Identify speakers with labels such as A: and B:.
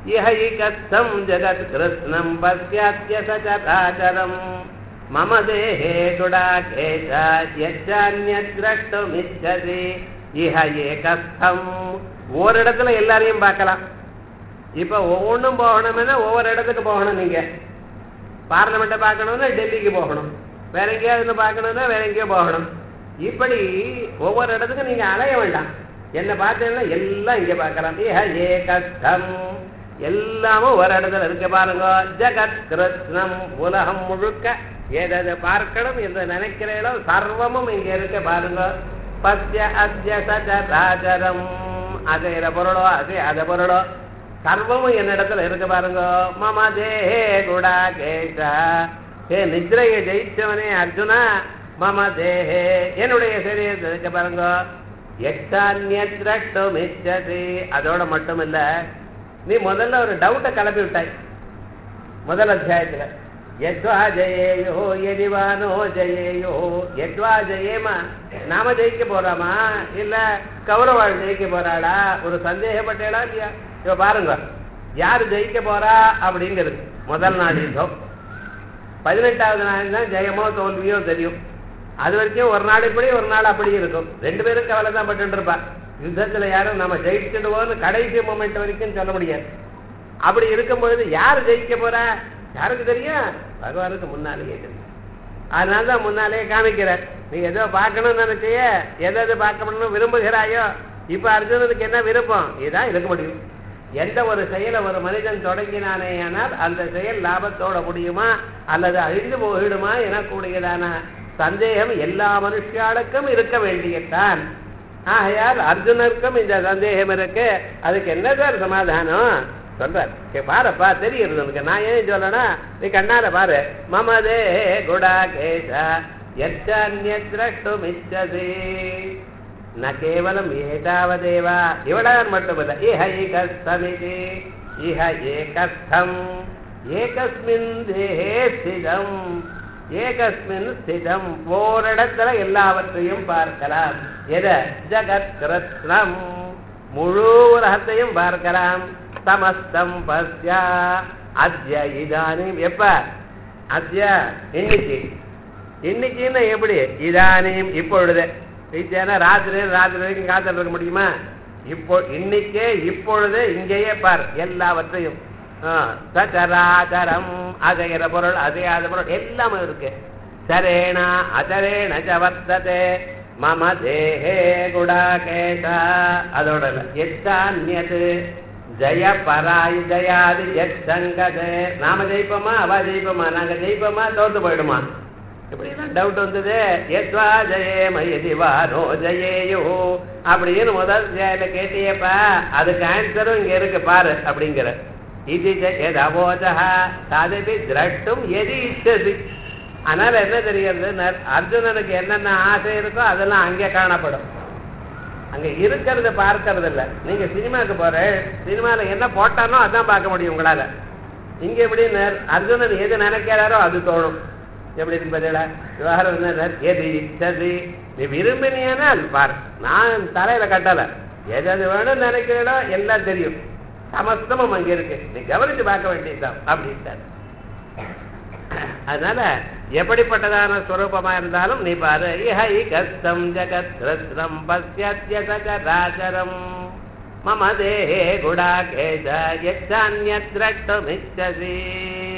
A: இஹைகத்தம் ஜகத் கிருஷ்ணம் பஸ்யாத்ய சச்சராச்சரம் மம தேஹே குடாகேஷ யச்சான்யத்ரஷ்டுமிச்சதி இஹ ஏகஸ்தம் ஓரிடத்துல எல்லாரையும் பார்க்கலாம் இப்ப ஒவ்வொன்றும் போகணும்னா ஒவ்வொரு இடத்துக்கு போகணும் நீங்க பார்லமெண்ட்டை பார்க்கணும்னா டெல்லிக்கு போகணும் வேற எங்கேயாவது பார்க்கணும்னா வேற எங்கேயோ போகணும் இப்படி ஒவ்வொரு இடத்துக்கும் நீங்க அலைய வேண்டாம் என்ன பார்த்தீங்கன்னா எல்லாம் இங்க பார்க்கலாம் ஏஹ ஏகஸ்தம் எல்லாமும் ஒரு இடத்துல இருக்க பாருங்க ஜகத் கிருஷ்ணம் உலகம் முழுக்க எதை பார்க்கணும் என்று நினைக்கிறீங்களோ சர்வமும் இங்க இருக்க பாருங்க பஸ்ய அஸ்ய சச்சராச்சரம் அசைற பொருளோ அசை அத பொருளோ சர்வமும் என்னிடத்துல இருக்கு பாருங்க மம தேஹே குடா கேஷா ஹே நித்ரையை ஜெயிச்சவனே அர்ஜுனா மம தேஹே என்னுடைய சரீரத்தில் இருக்க பாருங்க எட்டான்யத்ரஷ்டுமிச்சதி அதோட மட்டும் இல்ல நீ முதல்ல ஒரு டவுட்டை கிளப்பி விட்டாய் முதல் அத்தியாயத்துல எத்வா ஜெயேயோ எதிவானோ ஜெயேயோ எத்வா ஜெயேமா நாம ஜெயிக்க போறாமா இல்ல கௌரவாள் ஜெயிக்க போறாளா ஒரு சந்தேகப்பட்டேடா இல்லையா இப்ப பாருங்க யாரு ஜெயிக்க போறா அப்படிங்கிறது முதல் நாள் யுத்தம் பதினெட்டாவது நாள் தான் ஜெயமோ தோல்வியோ தெரியும் அது வரைக்கும் ஒரு நாள் இப்படி ஒரு நாள் அப்படி இருக்கும் ரெண்டு பேரும் கவலை தான் பட்டு இருப்பா யுத்தத்துல யாரும் நம்ம ஜெயிச்சிடுவோம்னு கடைசி மூமெண்ட் வரைக்கும் சொல்ல முடியாது அப்படி இருக்கும் பொழுது யார் ஜெயிக்க போறா யாருக்கு தெரியும் பகவானுக்கு முன்னாலேயே தெரியும் அதனால தான் முன்னாலேயே காமிக்கிறார் நீ ஏதோ பார்க்கணும்னு நினைச்சிய எதை எது பார்க்கணும்னு விரும்புகிறாயோ இப்ப அர்ஜுனனுக்கு என்ன விருப்பம் இதான் இருக்க முடியும் எந்த ஒரு செயலை ஒரு மனிதன் தொடங்கினானே ஆனால் அந்த செயல் லாபத்தோட முடியுமா அல்லது அழிந்து போயிடுமா எனக்கூடியதான சந்தேகம் எல்லா மனுஷாளுக்கும் இருக்க வேண்டியதுதான் ஆகையால் அர்ஜுனருக்கும் இந்த சந்தேகம் இருக்கு அதுக்கு என்ன சார் சமாதானம் சொல்றார் "கே, பாருப்பா தெரியுது உனக்கு நான் ஏன் சொல்லணும் நீ கண்ணால பாரு மமதே குடா கேசா எச்சன்யத்ரஷ்டுமிச்சதி ந கேவலம் ஏதாவதேவா இவளான் மட்டுமல்ல இஹ ஏகஸ்தமிதி இஹ ஏகஸ்தம் ஏகஸ்மின் தேஹே ஸ்திதம் ஏகஸ்மின் ஸ்திதம் ஓரிடத்துல எல்லாவற்றையும் பார்க்கலாம் எத ஜகத் கிருஷ்ணம் முழு உலகத்தையும் பார்க்கலாம் சமஸ்தம் பஸ்யா அத்ய இதானிம் எப்ப அத்ய இன்னைக்கு இன்னைக்குன்னு எப்படி இதானியும் இப்பொழுது நிச்சயம்னா ராத்திரி ராத்திரி வரைக்கும் காத்துட்டு இருக்க முடியுமா இப்போ இன்னைக்கே இப்பொழுது இங்கேயே பார் எல்லாவற்றையும் ஆ, சச்சராச்சரம் அசைகிற பொருள் அசையாத பொருள் எல்லாமே இருக்கு சரேணா அச்சரேண ச வர்த்ததே மம தேஹே குடாகேஷா அதோட இல்ல. எத்தான்யது ஜய பராய் ஜயாதி எச்சங்கதே நாம ஜெயிப்போமா அவ ஜெயிப்போமா நாங்க ஜெயிப்போமா தோத்து போயிடுமா இப்படிதான் டவுட் வந்தது எத்வா ஜெயேம எதிவானோ ஜெயேயோ அப்படின்னு முதல் அத்தியாயத்துல கேட்டியப்பா அதுக்கு ஆன்சரும் இங்க இருக்கு பாரு அப்படிங்கிற இது எதவோஜா ததபி திரட்டும் எதி இச்சது அதனால என்ன தெரிகிறது ந- அர்ஜுனனுக்கு என்னென்ன ஆசை இருக்கோ அதெல்லாம் அங்கே காணப்படும் அங்க இருக்கிறத பார்க்கறது இல்ல நீங்க சினிமாக்கு போற சினிமால என்ன போட்டானோ அதான் பார்க்க முடியும் உங்களால இங்க எப்படி நெ- அர்ஜுனன் எது நினைக்கிறாரோ அது தோணும் எப்படி இருக்கு பார்த்தீங்களா விவகாரம் என்ன எது இச்சது நீ விரும்பினியன்னா அது பாரு நான் தலையில கட்டல எது எது வேணும்னு நினைக்கிறீனோ எல்லாம் தெரியும் சமஸ்தமும் அங்க இருக்கு நீ கவனிச்சு பார்க்க வேண்டியதுதான் அப்படின்ட்டார் அதனால எப்படிப்பட்டதான ஸ்வரூபமா இருந்தாலும் நீ பாரு இஹை கஸ்தம் ஜகத் கிருஷ்ணம் பஸ்யத்ய சச்சராச்சரம் மம தேஹே குடாகேஷ யச்சான்யத்ரஷ்டுமிச்சசி